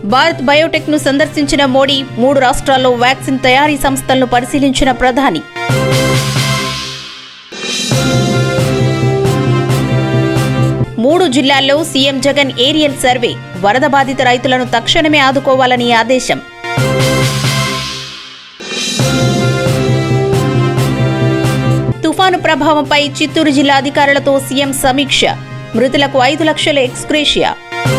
Bharat Biotech ను సందర్శించిన మోడీ మూడు రాష్ట్రాల్లో వ్యాక్సిన్ తయారీ సంస్థలను పరిశీలించిన ప్రధాని మూడు జిల్లాల్లో సీఎం జగన్ ఏరియల్ సర్వే వరద బాధిత రైతులను తక్షణమే ఆదుకోవాలని ఆదేశం తుఫాను ప్రభావంపై చిత్తూరు జిల్లా అధికారులతో సీఎం సమీక్ష మృతులకు ఐదు లక్షల ఎక్స్గ్రేషియా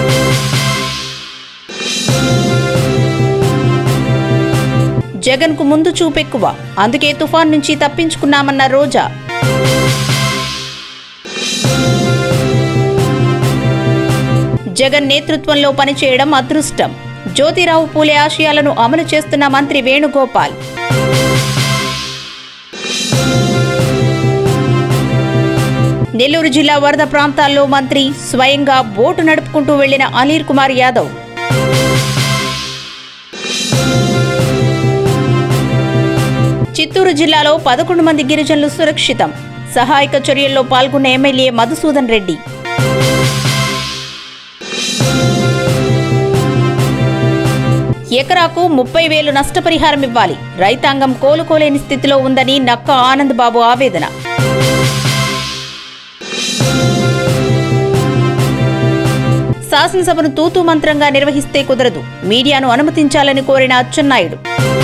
జగన్ కు ముందు చూపెక్కువ అందుకే తుఫాన్ నుంచి తప్పించుకున్నామన్న రోజా జగన్ నేతృత్వంలో పనిచేయడం అదృష్టం జ్యోతిరావు పూలే ఆశయాలను అమలు చేస్తున్న మంత్రి వేణుగోపాల్ నెల్లూరు జిల్లా వరద ప్రాంతాల్లో మంత్రి స్వయంగా బోటు నడుపుకుంటూ వెళ్లిన అనిల్ కుమార్ యాదవ్ చిత్తూరు జిల్లాలో పదకొండు మంది గిరిజనులు సురక్షితం సహాయక చర్యల్లో పాల్గొన్న ఎమ్మెల్యే మధుసూదన్ రెడ్డి ఎకరాకు ముప్పై వేలు నష్టపరిహారం ఇవ్వాలి రైతాంగం కోలుకోలేని స్థితిలో ఉందని నక్క ఆనంద్ బాబు ఆవేదన శాసనసభను తూతూ మంత్రంగా నిర్వహిస్తే కుదరదు మీడియాను అనుమతించాలని కోరిన అచ్చెన్నాయుడు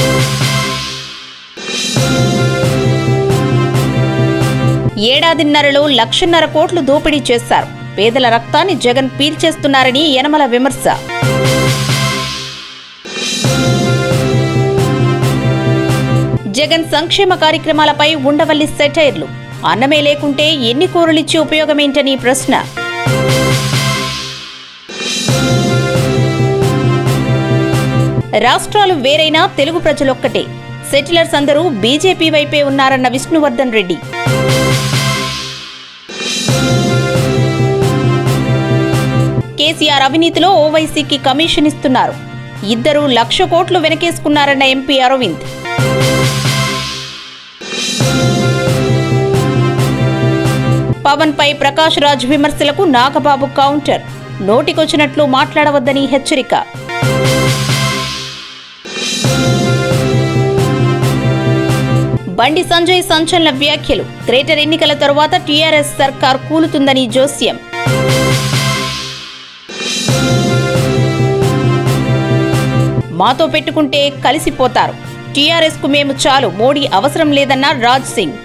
ఏడాదిన్నరలో లక్షన్నర కోట్లు దోపిడీ చేశారు పేదల రక్తాన్ని జగన్ పీల్చేస్తున్నారని యనమల విమర్శ జగన్ సంక్షేమ కార్యక్రమాలపై ఉండవల్లి సెటైర్లు అన్నమే లేకుంటే ఎన్ని కూరలిచ్చి ఉపయోగమేంటని ప్రశ్న రాష్ట్రాలు వేరైనా తెలుగు ప్రజలొక్కటే సెటిలర్స్ అందరూ బీజేపీ వైపే ఉన్నారన్న విష్ణువర్ధన్ రెడ్డి కేసీఆర్ అవినీతిలో ఓవైసీకి కమిషన్ ఇస్తున్నారు ఇద్దరు లక్ష కోట్లు వెనకేసుకున్నారన్న ఎంపీ అరవింద్ పవన్ పై ప్రకాష్ రాజ్ విమర్శలకు నాగబాబు కౌంటర్ నోటికొచ్చినట్లు మాట్లాడవద్దని హెచ్చరిక బండి సంజయ్ సంచలన వ్యాఖ్యలు గ్రేటర్ ఎన్నికల తరువాత టీఆర్ఎస్ సర్కార్ కూలుతుందని జోస్యం మాతో పెట్టుకుంటే కలిసిపోతారు టీఆర్ఎస్ కు మేము చాలు మోడీ అవసరం లేదన్న రాజ్ సింగ్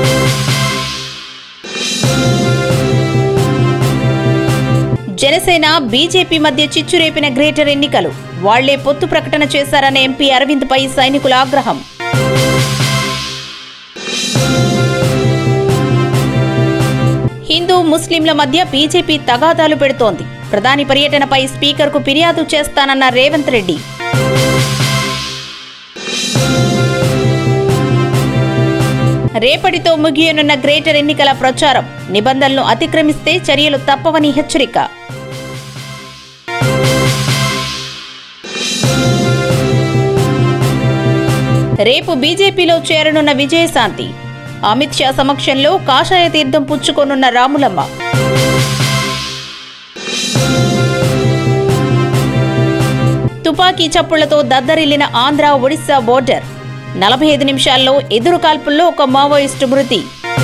జనసేన బీజేపీ మధ్య చిచ్చురేపిన గ్రేటర్ ఎన్నికలు వాళ్లే పొత్తు ప్రకటన చేశారన్న ఎంపీ అరవింద్ పై సైనికుల ఆగ్రహం హిందూ ముస్లింల మధ్య బీజేపీ తగాదాలు పెడుతోంది ప్రధాని పర్యటనపై స్పీకర్కు ఫిర్యాదు చేస్తానన్న రేవంత్ రెడ్డి రేపటితో ముగియనున్న గ్రేటర్ ఎన్నికల ప్రచారం నిబంధనలు అతిక్రమిస్తే చర్యలు తప్పవని హెచ్చరిక రేపు బీజేపీలో చేరనున్న విజయశాంతి అమిత్ షా సమక్షంలో కాషాయ తీర్థం పుచ్చుకోనున్న రాములమ్మ తుపాకీ చప్పుళ్లతో దద్దరిల్లిన ఆంధ్ర ఒడిశా బోర్డర్ నలభై ఐదు నిమిషాల్లో ఎదురు కాల్పుల్లో ఒక మావోయిస్టు మృతి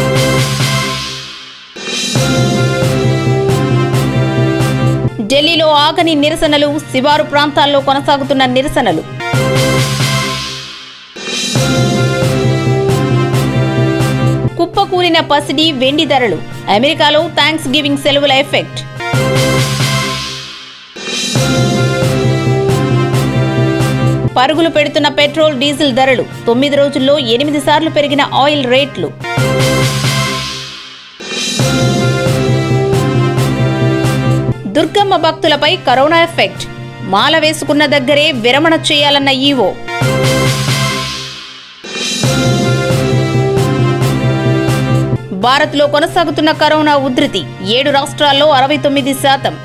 ఢిల్లీలో ఆగని నిరసనలు శివారు ప్రాంతాల్లో కొనసాగుతున్న నిరసనలు కుప్పకూలిన పసిడి వెండి ధరలు అమెరికాలో థ్యాంక్స్ గివింగ్ సెలవుల ఎఫెక్ట్ పరుగులు పెడుతున్న పెట్రోల్ డీజిల్ ధరలు తొమ్మిది రోజుల్లో ఎనిమిది సార్లు పెరిగిన ఆయిల్ రేట్లు దుర్గమ్మ భక్తులపై కరోనా ఎఫెక్ట్ మాల వేసుకున్న దగ్గరే విరమణ చేయాలన్న ఈవో భారత్లో కొనసాగుతున్న కరోనా ఉధృతి ఏడు రాష్ట్రాల్లో అరవై తొమ్మిది శాతం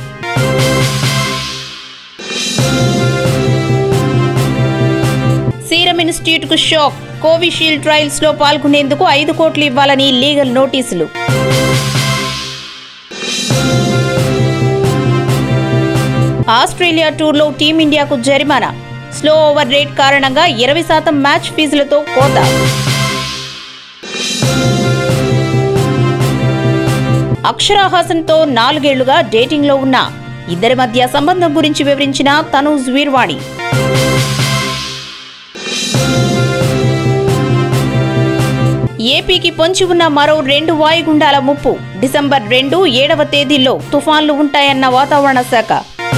సీరం ఇన్స్టిట్యూట్ కు షాక్ కోవిషీల్డ్ ట్రయల్స్ లో పాల్గొనేందుకు ఐదు కోట్లు ఇవ్వాలని లీగల్ నోటీసులు ఆస్ట్రేలియా టూర్లో టీమిండియాకు జరిమానా స్లో ఓవర్ రేట్ కారణంగా ఇరవై శాతం మ్యాచ్ ఫీజులతో కోత అక్షరా హాసన్తో నాలుగేళ్లుగా డేటింగ్లో ఉన్న ఇద్దరి మధ్య సంబంధం గురించి వివరించిన తనూజ్ వీర్వాణి ఏపీకి పొంచి ఉన్న మరో రెండు వాయుగుండాల ముప్పు డిసెంబర్ రెండు ఏడవ తేదీల్లో తుఫాన్లు ఉంటాయన్న వాతావరణ శాఖ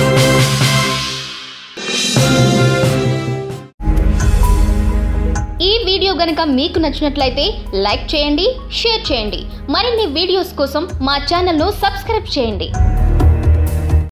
ఈ వీడియో గనుక మీకు నచ్చినట్లయితే లైక్ చేయండి షేర్ చేయండి మరిన్ని వీడియోస్ కోసం మా ఛానల్ను సబ్స్క్రైబ్ చేయండి